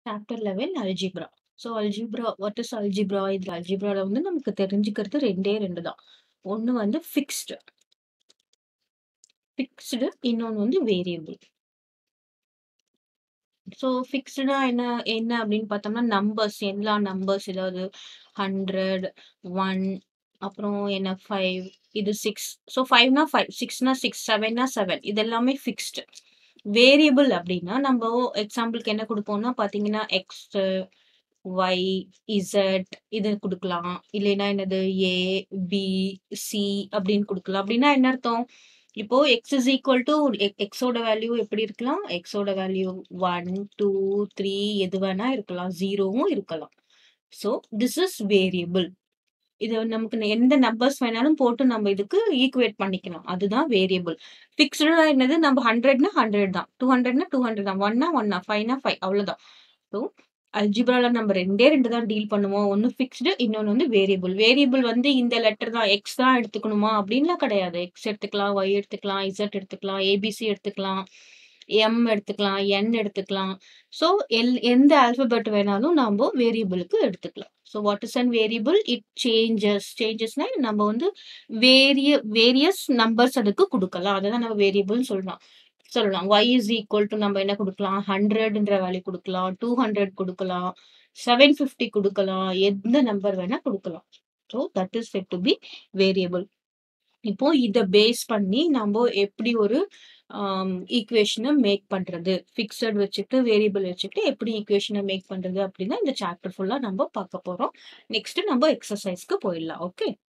Chapter 11 algebra. So algebra what is algebra? இதுல அல்ஜீப்ரால வந்து நமக்கு தெரிஞ்சுக்கிறது 2டே 2 தான். ஒண்ணு வந்து ஃபிக்ஸ்டு. ஃபிக்ஸ்டு இன்னொன்னு வந்து வேரியபிள். ஸோ ஃபிக்ஸ்டுனா என்ன என்ன அப்படின்னு பார்த்தோம்னா, நம்பர்ஸ் எல்லா நம்பர்ஸ் ஏதாவது 100, 1 அப்புறம் என்ன 5 இது 6. ஸோ 5னா 5, 6னா 6, 7னா 7 இது எல்லாமே ஃபிக்ஸ்டு. வேரியபிள் அப்படின்னா நம்ப எக்ஸாம்பிள்க்கு என்ன குடுப்போம்னா பார்த்தீங்கன்னா, எக்ஸு, ஒய், இசட் இது குடுக்கலாம். இல்லைன்னா என்னது ஏ, பி, சி அப்படின்னு குடுக்கலாம். அப்படின்னா என்ன அர்த்தம்? இப்போ X is equal to A எக்ஸோட வேல்யூ எப்படி இருக்கலாம்? எக்ஸோட வேல்யூ 1, 2, 3 எது வேணா இருக்கலாம். 0வும் இருக்கலாம். So this is variable. இது நமக்கு எந்த நம்பர்ஸ் வேணாலும் போட்டு நம்ம இதுக்கு ஈக்குவேட் பண்ணிக்கலாம். அதுதான் வேரியபிள். ஃபிக்ஸ்டுனா என்னது? நம்ம 100னா 100 தான். 200னா 200 தான். 1னா 1 தான். 5னா 5 அவ்வளோதான். ஸோ அல்ஜீப்ரால நம்ம 2டே 2 தான் டீல் பண்ணுவோம். ஒண்ணு ஃபிக்ஸ்டு இன்னொன்னு வந்து வேரியபிள். வேரியபிள் வந்து இந்த லெட்டர் தான் எக்ஸ் தான் எடுத்துக்கணுமா? அப்படின்லாம் கிடையாது. எக்ஸ் எடுத்துக்கலாம், ஒய் எடுத்துக்கலாம், இசட் எடுத்துக்கலாம், ஏபிசி எடுத்துக்கலாம், எம் எடுத்துக்கலாம், என் எடுத்துக்கலாம். ஸோ எல் எந்த ஆல்ஃபபெட் வேணாலும் நாம்ப வேரியபிளுக்கு எடுத்துக்கலாம். So what is an variable? It changes. சேஞ்சஸ்னா நம்ம வந்து வேரிய வேரியஸ் நம்பர்ஸ் அதுக்கு குடுக்கலாம். அததான் நம்ம வேரியபிள்னு சொல்றோம். சொல்லலாம். ஒய் இஸ் ஈக்குவல் டூ நம்ம என்ன குடுக்கலாம்? 100ன்ற வேல்யூ குடுக்கலாம். 200 குடுக்கலாம். 750 குடுக்கலாம். எந்த நம்பர் வேணா குடுக்கலாம். So that is set to be variable. இப்போ இத பேஸ் பண்ணி நம்ப எப்படி ஒரு ஆம் ஈக்குவேஷன மேக் பண்றது? ஃபிக்ஸட் வச்சுட்டு, வேரியபிள் வச்சுட்டு எப்படி ஈக்குவேஷன மேக் பண்றது? அப்படின்னு இந்த சாப்டர் ஃபுல்லா நம்ப பார்க்க போறோம். நெக்ஸ்ட் நம்ப எக்ஸர்சைஸ்க்கு போயிடலாம். ஓகே.